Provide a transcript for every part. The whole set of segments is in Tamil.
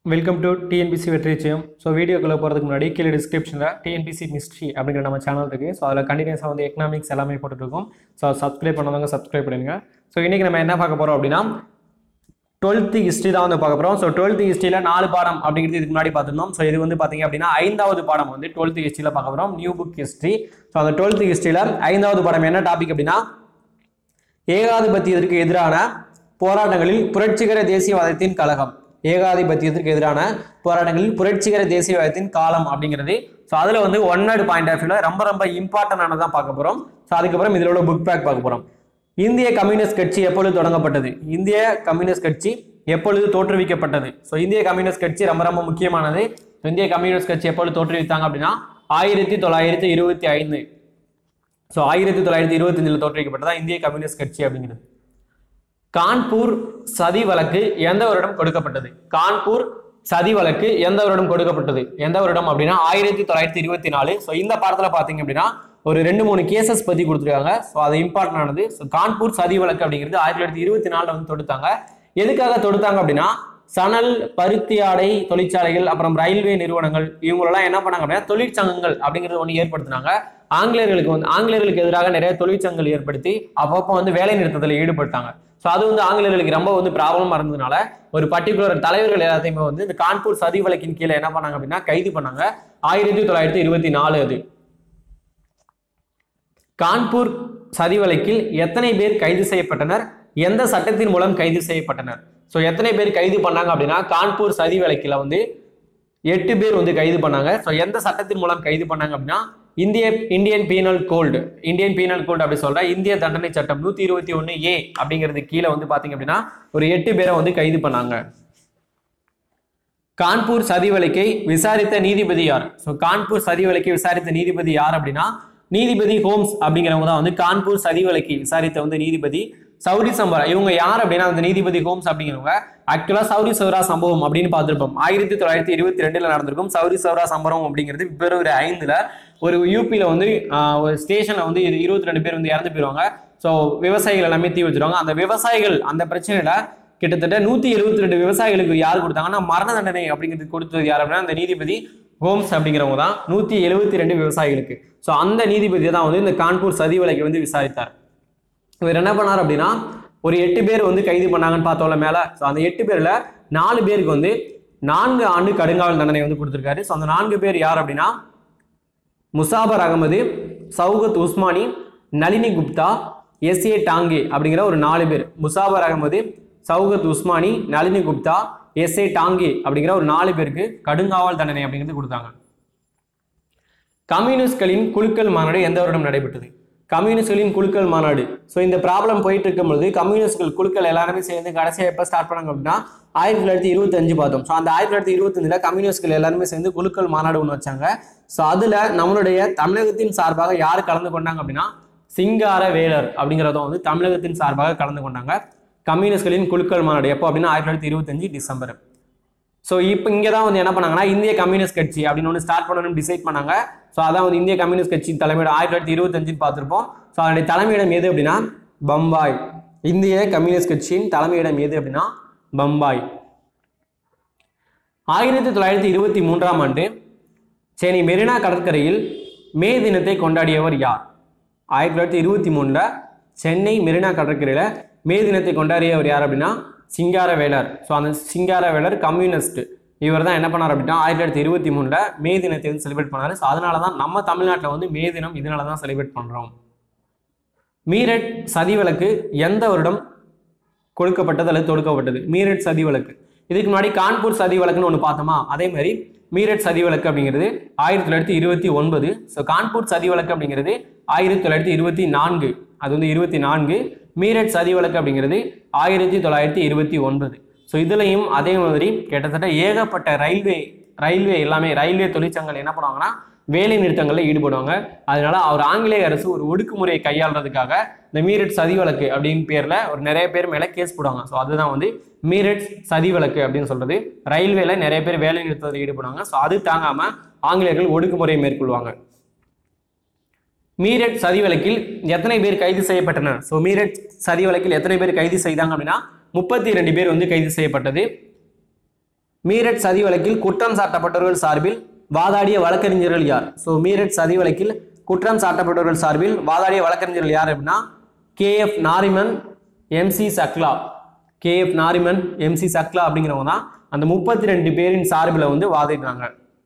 வெல்கம் டு டிஎன்பிசி வெற்றி நிச்சயம் ஸோ வீடியோக்குள்ளே போகிறதுக்கு முன்னாடி கீழே டிஸ்கிரிப்ஷனில் டிஎன்பிசி மிஸ்ட்ரி அப்படிங்கிற நம்ம சேனல் இருக்குது ஸோ அதில் கண்டினியூஸாக வந்து எக்கனாமிக்ஸ் எல்லாமே போட்டுட்ருக்கோம் ஸோ சப்ஸ்கிரைப் பண்ணவங்க சப்ஸ்கிரைப் பண்ணுங்க ஸோ இன்றைக்கி நம்ம என்ன பார்க்க போகிறோம் அப்படின்னா டுவெல்த்து ஹிஸ்ட்ரி தான் வந்து பார்க்க போகிறோம் ஸோ டுவெல்த்து ஹிஸ்ட்ரியில் நாலு பாடம் அப்படிங்கிறது இதுக்கு முன்னாடி பார்த்துருந்தோம் ஸோ இது வந்து பார்த்தீங்க அப்படின்னா ஐந்தாவது பாடம் வந்து டுவெல்த்து ஹிஸ்ட்ரியில் பார்க்க போகிறோம் நியூ புக் ஹிஸ்ட்ரி ஸோ அந்த டுவெல்த்து ஹிஸ்ட்ரியில் ஐந்தாவது பாடம் என்ன டாபிக் அப்படின்னா ஏகாதிபத்தியத்திற்கு எதிரான போராட்டங்களில் புரட்சிகர தேசியவாதத்தின் கழகம் ஏகாதிபத்தியத்திற்கு எதிரான போராட்டங்களில் புரட்சிகர தேசியவாதத்தின் காலம் அப்படிங்கிறது ஸோ அதில் வந்து ஒன் வேர்டு பாயிண்ட் ஆஃப் வியூவில் ரொம்ப ரொம்ப இம்பார்ட்டன்டானதான் பார்க்க போகிறோம் ஸோ அதுக்கப்புறம் இதில் உள்ள புக் பேக் பார்க்க போகிறோம் இந்திய கம்யூனிஸ்ட் கட்சி எப்பொழுது தொடங்கப்பட்டது இந்திய கம்யூனிஸ்ட் கட்சி எப்பொழுது தோற்றுவிக்கப்பட்டது ஸோ இந்திய கம்யூனிஸ்ட் கட்சி ரொம்ப ரொம்ப முக்கியமானது இந்திய கம்யூனிஸ்ட் கட்சி எப்பொழுது தோற்றுவித்தாங்க அப்படின்னா ஆயிரத்தி தொள்ளாயிரத்தி இருபத்தி ஐந்து ஸோ ஆயிரத்தி தொள்ளாயிரத்தி இருபத்தஞ்சில் தோற்றுவிக்கப்பட்டதா இந்திய கம்யூனிஸ்ட் கட்சி அப்படிங்கிறது கான்பூர் சதி வழக்கு எந்த வருடம் கொடுக்கப்பட்டது கான்பூர் சதி வழக்கு எந்த வருடம் கொடுக்கப்பட்டது எந்த வருடம் அப்படின்னா ஆயிரத்தி தொள்ளாயிரத்தி இருபத்தி நாலு ஸோ இந்த பாடத்தில் பார்த்தீங்க அப்படின்னா ஒரு ரெண்டு மூணு கேசஸ் பற்றி கொடுத்துருக்காங்க ஸோ அது இம்பார்ட்டன் ஆனது ஸோ கான்பூர் சதி வழக்கு அப்படிங்கிறது ஆயிரத்தி தொள்ளாயிரத்தி இருபத்தி நாலில் வந்து தொடுத்தாங்க எதுக்காக தொடுத்தாங்க அப்படின்னா சணல் பருத்தி ஆடை தொழிற்சாலைகள் அப்புறம் ரயில்வே நிறுவனங்கள் இவங்களெல்லாம் என்ன பண்ணாங்க அப்படின்னா தொழிற்சங்கங்கள் அப்படிங்கிறது ஒன்று ஏற்படுத்தினாங்க ஆங்கிலேயர்களுக்கு வந்து ஆங்கிலேயர்களுக்கு எதிராக நிறைய தொழிற்சங்கங்கள் ஏற்படுத்தி அப்பப்போ வந்து வேலை நிறுத்தத்தில் ஈடுபட்டாங்க ஸோ அது வந்து ஆங்கிலேயர்களுக்கு ரொம்ப வந்து ப்ராப்ளமாக இருந்ததுனால ஒரு பர்டிகுலர் தலைவர்கள் எல்லாத்தையுமே வந்து இந்த கான்பூர் சதி வழக்கின் கீழே என்ன பண்ணாங்க அப்படின்னா கைது பண்ணாங்க ஆயிரத்தி தொள்ளாயிரத்தி இருபத்தி நாலு அது கான்பூர் சதி வழக்கில் எத்தனை பேர் கைது செய்யப்பட்டனர் எந்த சட்டத்தின் மூலம் கைது செய்யப்பட்டனர் ஸோ எத்தனை பேர் கைது பண்ணாங்க அப்படின்னா கான்பூர் சதி வழக்கில் வந்து எட்டு பேர் வந்து கைது பண்ணாங்க ஸோ எந்த சட்டத்தின் மூலம் கைது பண்ணாங்க அப்படின்னா இந்திய Indian penal code Indian penal code அப்படி சொல்ற இந்திய தண்டனை சட்டம் நூத்தி இருபத்தி ஒன்று ஏ அப்படிங்கிறது கீழே வந்து பாத்தீங்க அப்படின்னா ஒரு எட்டு பேரை வந்து கைது பண்ணாங்க கான்பூர் சதி வழக்கை விசாரித்த நீதிபதி யார் ஸோ கான்பூர் சதி வழக்கை விசாரித்த நீதிபதி யார் அப்படின்னா நீதிபதி ஹோம்ஸ் அப்படிங்கிறவங்க தான் வந்து கான்பூர் சதி வழக்கை விசாரித்த வந்து நீதிபதி சௌரி சம்பரா இவங்க யார் அப்படின்னா அந்த நீதிபதி ஹோம்ஸ் அப்படிங்கிறவங்க ஆக்சுவலா சௌரி சௌரா சம்பவம் அப்படின்னு பார்த்துருப்போம் ஆயிரத்தி தொள்ளாயிரத்தி இருபத்தி ரெண்டுல நடந்திருக்கும் சௌரி சௌரா சம்பவம் அப்படிங்கிறது பிப்ரவரி ஐந்துல ஒரு யூபியில வந்து ஆஹ், ஒரு ஸ்டேஷன்ல வந்து இரு- இருபத்தி ரெண்டு பேர் வந்து இறந்து போயிருவாங்க ஸோ விவசாயிகள் எல்லாமே தீ வச்சிருவாங்க அந்த விவசாயிகள் அந்த பிரச்சனையில கிட்டத்தட்ட நூத்தி எழுபத்தி ரெண்டு விவசாயிகளுக்கு யார் கொடுத்தாங்கன்னா மரண தண்டனை அப்படிங்கிறது கொடுத்தது யார் அப்படின்னா அந்த நீதிபதி ஹோம்ஸ் அப்படிங்கிறவங்க தான் நூத்தி எழுபத்தி ரெண்டு விவசாயிகளுக்கு ஸோ அந்த நீதிபதி தான் வந்து இந்த கான்பூர் சதி வழக்கை வந்து விசாரித்தார் இவர் என்ன பண்ணார் அப்படின்னா ஒரு எட்டு பேர் வந்து கைது பண்ணாங்கன்னு பார்த்தோம்ல மேல ஸோ அந்த எட்டு பேர்ல நாலு பேருக்கு வந்து நான்கு ஆண்டு கடுங்காவல் தண்டனை வந்து கொடுத்துருக்காரு ஸோ அந்த நான்கு பேர் யார் அப்படின்னா முசாபர் அகமது சௌகத் உஸ்மானி நளினி குப்தா எஸ் ஏ டாங்கே அப்படிங்கிற ஒரு நாலு பேர் முசாபர் அகமது சௌகத் உஸ்மானி நளினி குப்தா எஸ் ஏ டாங்கே அப்படிங்கிற ஒரு நாலு பேருக்கு கடுங்காவல் தண்டனை அப்படிங்கிறது கொடுத்தாங்க கம்யூனிஸ்ட்களின் குழுக்கள் மாநாடு எந்த வருடம் நடைபெற்றது கம்யூனிஸ்ட்களின் குழுக்கள் மாநாடு ஸோ இந்த ப்ராப்ளம் போயிட்டு இருக்கும் பொழுது கம்யூனிஸ்ட்கள் குழுக்கள் எல்லாருமே சேர்ந்து கடைசியாக எப்போ ஸ்டார்ட் பண்ணாங்க அப்படின்னா ஆயிரத்தி தொள்ளாயிரத்தி இருபத்தஞ்சு பார்த்தோம் ஸோ அந்த ஆயிரத்தி தொள்ளாயிரத்தி இருபத்தஞ்சில் கம்யூனிஸ்ட்கள் எல்லாருமே சேர்ந்து குழுக்கள் மாநாடு ஒன்று வச்சாங்க ஸோ அதில் நம்மளுடைய தமிழகத்தின் சார்பாக யார் கலந்து கொண்டாங்க அப்படின்னா சிங்கார வேலர் அப்படிங்கிறதும் வந்து தமிழகத்தின் சார்பாக கலந்து கொண்டாங்க கம்யூனிஸ்ட்களின் குழுக்கள் மாநாடு எப்போ அப்படின்னா ஆயிரத்தி தொள்ளாயிரத்தி இருபத்தஞ்சு டிசம்பர் ஸோ இப்போ இங்கே தான் வந்து என்ன பண்ணாங்கன்னா இந்திய கம்யூனிஸ்ட் கட்சி அப்படின்னு ஒன்று ஸ்டார்ட் பண்ணணும்னு டிசைட் பண்ணாங்க ஸோ அதான் வந்து இந்திய கம்யூனிஸ்ட் கட்சி தலைமையிடம் ஆயிரத்தி தொள்ளாயிரத்தி இருபத்தஞ்சுன்னு பார்த்துருப்போம் ஸோ அதனுடைய தலைமையிடம் எது அப்படின்னா பம்பாய் இந்திய கம்யூனிஸ்ட் கட்சியின் தலைமையிடம் எது அப்படின்னா பம்பாய் ஆயிரத்தி தொள்ளாயிரத்தி இருபத்தி மூன்றாம் ஆண்டு சென்னை மெரினா கடற்கரையில் மே தினத்தை கொண்டாடியவர் யார் ஆயிரத்தி தொள்ளாயிரத்தி இருபத்தி மூணில் சென்னை மெரினா கடற்கரையில் மே தினத்தை கொண்டாடியவர் யார் அப்படின்னா சிங்காரவேலர் ஸோ அந்த சிங்காரவேலர் கம்யூனிஸ்ட் இவர் தான் என்ன பண்ணார் அப்படின்னா ஆயிரத்தி தொள்ளாயிரத்தி இருபத்தி மூணில் மே தினத்தை வந்து செலிப்ரேட் பண்ணார் ஸோ அதனால தான் நம்ம தமிழ்நாட்டில் வந்து மே தினம் இதனால தான் செலிப்ரேட் பண்ணுறோம் மீரட் சதி வழக்கு எந்த வருடம் கொடுக்கப்பட்டது அல்லது தொடுக்கப்பட்டது மீரட் சதி வழக்கு இதுக்கு முன்னாடி கான்பூர் சதி வழக்குன்னு ஒன்று பார்த்தோமா அதே மாதிரி மீரட் சதி வழக்கு அப்படிங்கிறது ஆயிரத்தி தொள்ளாயிரத்தி இருபத்தி ஒன்பது ஸோ கான்பூர் சதி வழக்கு அப்படிங்கிறது ஆயிரத்தி தொள்ளாயிரத்தி இருபத்தி நான்கு அது வந்து இருபத்தி நான்கு மீரட் சதி வழக்கு அப்படிங்கிறது ஆயிரத்தி தொள்ளாயிரத்தி இருபத்தி ஒன்பது ஸோ இதுலையும் அதே மாதிரி கிட்டத்தட்ட ஏகப்பட்ட ரயில்வே ரயில்வே எல்லாமே ரயில்வே தொழிற்சங்கங்கள் என்ன பண்ணுவாங்கன்னா வேலை நிறுத்தங்களில் ஈடுபடுவாங்க அதனால அவர் ஆங்கிலேய அரசு ஒரு ஒடுக்குமுறையை கையாளுறதுக்காக இந்த மீரட் சதி வழக்கு அப்படின்னு பேர்ல ஒரு நிறைய பேர் மேல கேஸ் போடுவாங்க ஸோ அதுதான் வந்து மீரட் சதி வழக்கு அப்படின்னு சொல்றது ரயில்வேல நிறைய பேர் வேலை நிறுத்தத்தில் ஈடுபடுவாங்க ஸோ அது தாங்காம ஆங்கிலேயர்கள் ஒடுக்குமுறையை மேற்கொள்வாங்க மீரட் சதி வழக்கில் எத்தனை பேர் கைது செய்யப்பட்டனர் ஸோ மீரட் சதி வழக்கில் எத்தனை பேர் கைது செய்தாங்க அப்படின்னா முப்பத்தி ரெண்டு பேர் வந்து கைது செய்யப்பட்டது மீரட் சதி வழக்கில் குற்றம் சாட்டப்பட்டவர்கள் சார்பில் வாதாடிய வழக்கறிஞர்கள் யார் ஸோ மீரட் சதி வழக்கில் குற்றம் சாட்டப்பட்டவர்கள் சார்பில் வாதாடிய வழக்கறிஞர்கள் யார் அப்படின்னா K F Nariman MC Chagla K F Nariman MC Chagla அப்படிங்கிறவங்க தான் அந்த முப்பத்தி ரெண்டு பேரின் சார்பில் வந்து வாதிடுறாங்க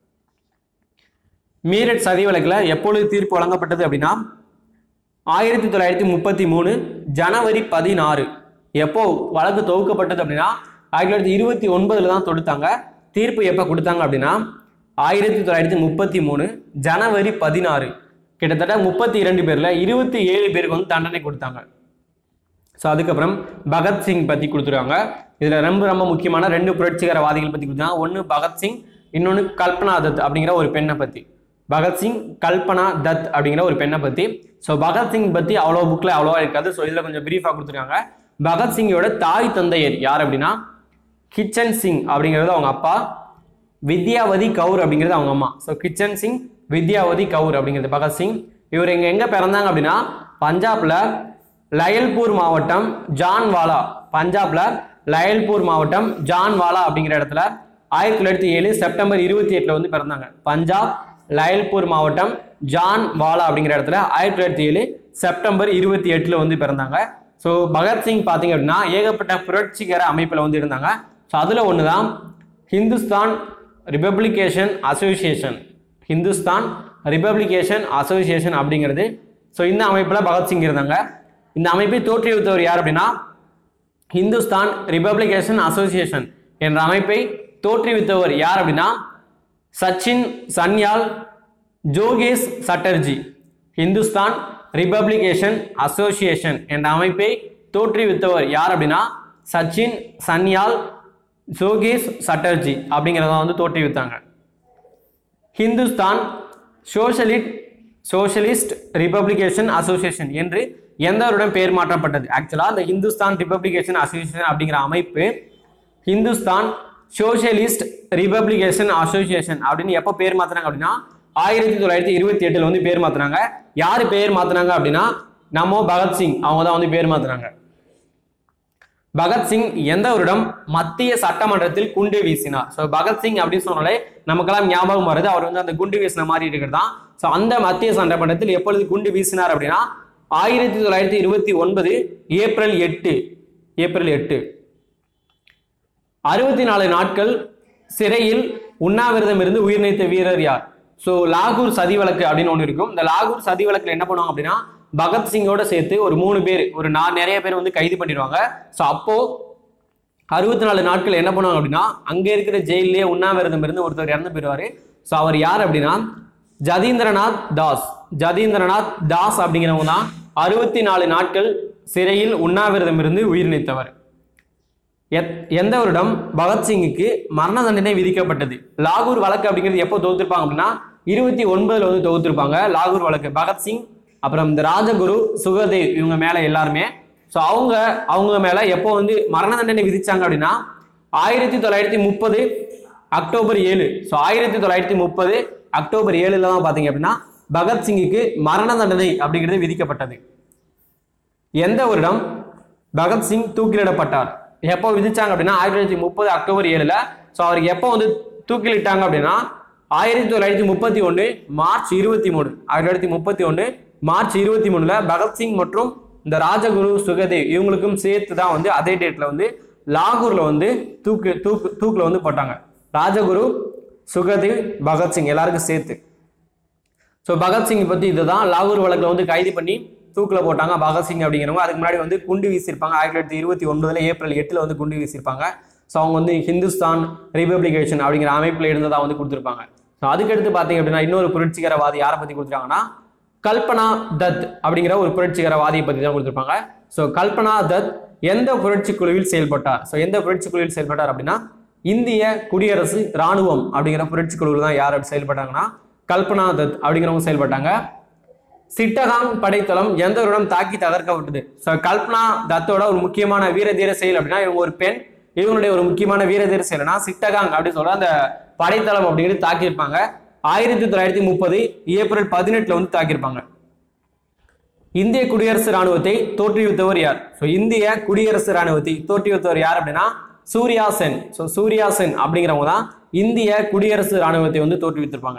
மீரட் சதி வழக்கில் எப்பொழுது தீர்ப்பு வழங்கப்பட்டது அப்படின்னா ஆயிரத்தி தொள்ளாயிரத்தி முப்பத்தி மூணு ஜனவரி பதினாறு எப்போ வழக்கு தொகுக்கப்பட்டது அப்படின்னா ஆயிரத்தி தொள்ளாயிரத்தி இருபத்தி ஒன்பதுல தான் தொடுத்தாங்க தீர்ப்பு எப்போ கொடுத்தாங்க அப்படின்னா ஆயிரத்தி தொள்ளாயிரத்தி முப்பத்தி மூணு ஜனவரி பதினாறு கிட்டத்தட்ட முப்பத்தி இரண்டு பேர்ல இருபத்தி ஏழு பேருக்கு வந்து தண்டனை கொடுத்தாங்க ஸோ அதுக்கப்புறம் பகத்சிங் பற்றி கொடுத்துருக்காங்க இதில் ரொம்ப ரொம்ப முக்கியமான ரெண்டு புரட்சிகரவாதிகள் பற்றி கொடுத்தாங்க ஒன்று பகத்சிங் இன்னொன்று கல்பனா தத் அப்படிங்கிற ஒரு பெண்ணை பற்றி பகத்சிங் கல்பனா தத் அப்படிங்கிற ஒரு பெண்ணை பற்றி ஸோ பகத்சிங் பற்றி அவ்வளோ புக்கில் அவ்வளோவா இருக்காது ஸோ இதில் கொஞ்சம் பிரீஃபாக கொடுத்துருக்காங்க பகத்சிங்கோட தாய் தந்தையர் யார் அப்படின்னா கிச்சன் சிங் அப்படிங்கிறது அவங்க அப்பா வித்யாவதி கவுர் அப்படிங்கிறது அவங்க அம்மா ஸோ கிச்சன் சிங் வித்யாவதி கவுர் அப்படிங்கிறது பகத்சிங் இவர் இங்கே எங்கே பிறந்தாங்க அப்படின்னா பஞ்சாப்ல லயல்பூர் மாவட்டம் ஜான்வாலா பஞ்சாப்ல லயல்பூர் மாவட்டம் ஜான்வாலா அப்படிங்கிற இடத்துல ஆயிரத்தி தொள்ளாயிரத்தி ஏழு செப்டம்பர் இருபத்தி எட்டுல வந்து பிறந்தாங்க பஞ்சாப் லயல்பூர் மாவட்டம் ஜான் வாலா அப்படிங்கிற இடத்துல ஆயிரத்தி தொள்ளாயிரத்தி ஏழு செப்டம்பர் இருபத்தி எட்டுல வந்து பிறந்தாங்க ஸோ பகத்சிங் பார்த்தீங்க அப்படின்னா ஏகப்பட்ட புரட்சிகர அமைப்பில் வந்து இருந்தாங்க ஸோ அதில் ஒன்று தான் Hindustan republication association Hindustan republication association அப்படிங்கிறது ஸோ இந்த அமைப்பில் பகத்சிங் இருந்தாங்க இந்த அமைப்பை தோற்றுவித்தவர் யார் அப்படின்னா ஹிந்துஸ்தான் ரிபப்ளிகேஷன் அசோசியேஷன் என்ற அமைப்பை தோற்றுவித்தவர் யார் அப்படின்னா சச்சின் சன்யால் ஜோகேஷ் சட்டர்ஜி ஹிந்துஸ்தான் ரிபப்ளிகேஷன் அசோசியேஷன் என்ற அமைப்பை தோற்றுவித்தவர் யார் அப்படின்னா சச்சின் சன்யால் ஜோகேஷ் சட்டர்ஜி அப்படிங்கிறத வந்து தோற்றுவித்தாங்க Hindustan socialist socialist republication association என்று எந்த வருடம் பெயர் மாற்றப்பட்டது ஆக்சுவலாக இந்த ஹிந்துஸ்தான் ரிபப்ளிகேஷன் அசோசியேஷன் அப்படிங்கிற அமைப்பு ஹிந்துஸ்தான் சோஷலிஸ்ட் ரிபப்ளிகேஷன் அசோசியேஷன் அப்படின்னு எப்போ பேர் மாத்தினாங்க அப்படின்னா ஆயிரத்தி தொள்ளாயிரத்தி இருபத்தி எட்டுல வந்து பேர் மாத்தினாங்க யார் பேர் மாத்தினாங்க அப்படின்னா நமோ பகத்சிங் அவங்க தான் வந்து பேர் மாத்தினாங்க பகத்சிங் எந்த வருடம் மத்திய சட்டமன்றத்தில் குண்டு வீசினார் ஸோ பகத்சிங் அப்படின்னு சொன்னாலே நமக்கெல்லாம் ஞாபகம் வருது அவர் வந்து அந்த குண்டு வீசின மாதிரி இருக்கிறது தான் ஸோ அந்த மத்திய சட்டமன்றத்தில் எப்பொழுது குண்டு வீசினார் அப்படின்னா ஆயிரத்தி தொள்ளாயிரத்தி இருபத்தி ஒன்பது ஏப்ரல் எட்டு ஏப்ரல் எட்டு அறுபத்தி நாலு நாட்கள் சிறையில் உண்ணாவிரதம் இருந்து உயிர் நீத்த வீரர் யார் ஸோ லாகூர் சதி வழக்கு அப்படின்னு ஒன்று இருக்கும் இந்த லாகூர் சதி வழக்கில் என்ன பண்ணுவாங்க அப்படின்னா பகத்சிங்கோட சேர்த்து ஒரு மூணு பேர் ஒரு நான் நிறைய பேர் வந்து கைது பண்ணிடுவாங்க ஸோ அப்போ அறுபத்தி நாலு நாட்கள் என்ன பண்ணுவாங்க அப்படின்னா அங்கே இருக்கிற ஜெயிலே உண்ணாவிரதம் இருந்து ஒருத்தர் இறந்து போயிடுவாரு ஸோ அவர் யார் அப்படின்னா ஜதீந்திரநாத் தாஸ் ஜதீந்திரநாத் தாஸ் அப்படிங்கிறவங்க தான் அறுபத்தி நாலு நாட்கள் சிறையில் உண்ணாவிரதம் இருந்து உயிர் நீத்தவர் எத்- எந்த வருடம் பகத்சிங்குக்கு மரண தண்டனை விதிக்கப்பட்டது லாகூர் வழக்கு அப்படிங்கிறது எப்போ தொகுத்திருப்பாங்க அப்படின்னா இருபத்தி ஒன்பதுல வந்து தொகுத்திருப்பாங்க லாகூர் வழக்கு பகத்சிங் அப்புறம் இந்த ராஜகுரு சுகதேவ் இவங்க மேல எல்லாருமே ஸோ அவங்க அவங்க மேல எப்போ வந்து மரண தண்டனை விதிச்சாங்க அப்படின்னா ஆயிரத்தி தொள்ளாயிரத்தி முப்பது அக்டோபர் ஏழு ஸோ ஆயிரத்தி தொள்ளாயிரத்தி முப்பது அக்டோபர் ஏழுல தான் பார்த்தீங்க அப்படின்னா பகத்சிங்குக்கு மரண தண்டனை அப்படிங்கிறது விதிக்கப்பட்டது எந்த வருடம் பகத்சிங் தூக்கிலிடப்பட்டார் எப்போ விதிச்சாங்க அப்படின்னா ஆயிரத்தி தொள்ளாயிரத்தி முப்பது அக்டோபர் ஏழுல ஸோ அவருக்கு எப்போ வந்து தூக்கிலிட்டாங்க அப்படின்னா ஆயிரத்தி தொள்ளாயிரத்தி முப்பத்தி ஒன்று மார்ச் இருபத்தி மூணு ஆயிரத்தி தொள்ளாயிரத்தி முப்பத்தி ஒன்று மார்ச் இருபத்தி மூணுல பகத்சிங் மற்றும் இந்த ராஜகுரு சுகதேவ் இவங்களுக்கும் சேர்த்து தான் வந்து அதே டேட்ல வந்து லாகூர்ல வந்து தூக்கு தூக்கு தூக்குல வந்து போட்டாங்க ராஜகுரு சுகதேவ் பகத்சிங் எல்லாருக்கும் சேர்த்து ஸோ பகத்சிங் பற்றி இதுதான் லாகூர் வழக்கில் வந்து கைது பண்ணி தூக்கில் போட்டாங்க பகத்சிங் அப்படிங்கிறவங்க அதுக்கு முன்னாடி வந்து குண்டு வீசியிருப்பாங்க ஆயிரத்தி தொள்ளாயிரத்தி இருபத்தி ஒன்பதுல ஏப்ரல் எட்டில் வந்து குண்டு வீசியிருப்பாங்க ஸோ அவங்க வந்து ஹிந்துஸ்தான் ரிபப்ளிகேஷன் அப்படிங்கிற அமைப்பில் இருந்ததா வந்து கொடுத்துருப்பாங்க ஸோ அதுக்கடுத்து பார்த்தீங்க அப்படின்னா இன்னொரு புரட்சிகரவாதி யாரை பற்றி கொடுத்துருக்காங்கன்னா கல்பனா தத் அப்படிங்கிற ஒரு புரட்சிகரவாதியை பற்றி தான் கொடுத்துருப்பாங்க ஸோ கல்பனா தத் எந்த புரட்சி குழுவில் செயல்பட்டார் ஸோ எந்த புரட்சி குழுவில் செயல்பட்டார் அப்படின்னா இந்திய குடியரசு ராணுவம் அப்படிங்கிற புரட்சி குழுவில் தான் யார் செயல்பட்டாங்கன்னா கல்பனா தத் அப்படிங்கிறவங்க செயல்பட்டாங்க சிட்டகாங் படைத்தளம் எந்த வருடம் தாக்கி தகர்க்கப்பட்டது ஸோ கல்பனா தத்தோட ஒரு முக்கியமான வீரதீர செயல் அப்படின்னா இவங்க ஒரு பெண் இவங்களுடைய ஒரு முக்கியமான வீரதீர செயல்னா சிட்டகாங் அப்படின்னு சொல்ற அந்த படைத்தளம் அப்படிங்கிறது தாக்கியிருப்பாங்க ஆயிரத்தி தொள்ளாயிரத்தி முப்பது ஏப்ரல் பதினெட்டுல வந்து தாக்கியிருப்பாங்க இந்திய குடியரசு ராணுவத்தை தோற்றுவித்தவர் யார் ஸோ இந்திய குடியரசு ராணுவத்தை தோற்றுவித்தவர் யார் அப்படின்னா சூர்யா சென் ஸோ சூர்யா சென் அப்படிங்கிறவங்க தான் இந்திய குடியரசு ராணுவத்தை வந்து தோற்றுவித்திருப்பாங்க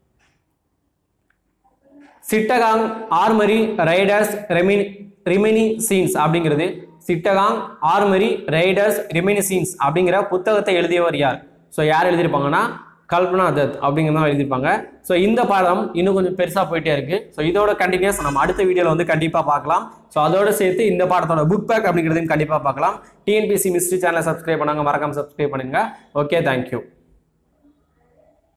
சிட்டகாங் ஆர்மரி ரைடர்ஸ் ரெமினி ரிமினி சீன்ஸ் அப்படிங்கிறது Chittagong armoury raiders reminiscences அப்படிங்கிற புத்தகத்தை எழுதியவர் யார் ஸோ யார் எழுதியிருப்பாங்கன்னா கல்பனா தத் அப்படிங்கிறத எழுதியிருப்பாங்க ஸோ இந்த பாடம் இன்னும் கொஞ்சம் பெருசாக போயிட்டே இருக்கு ஸோ இதோட கண்டினியூஸ் நம்ம அடுத்த வீடியோவில் வந்து கண்டிப்பாக பார்க்கலாம் ஸோ அதோட சேர்த்து இந்த பாடத்தோட புக் பேக் அப்படிங்கிறதையும் கண்டிப்பாக பார்க்கலாம் டிஎன்பிசி மிஸ்ட்ரி சேனலை சப்ஸ்கிரைப் பண்ணாங்க மறக்காம சப்ஸ்கிரைப் பண்ணுங்க ஓகே தேங்க்யூ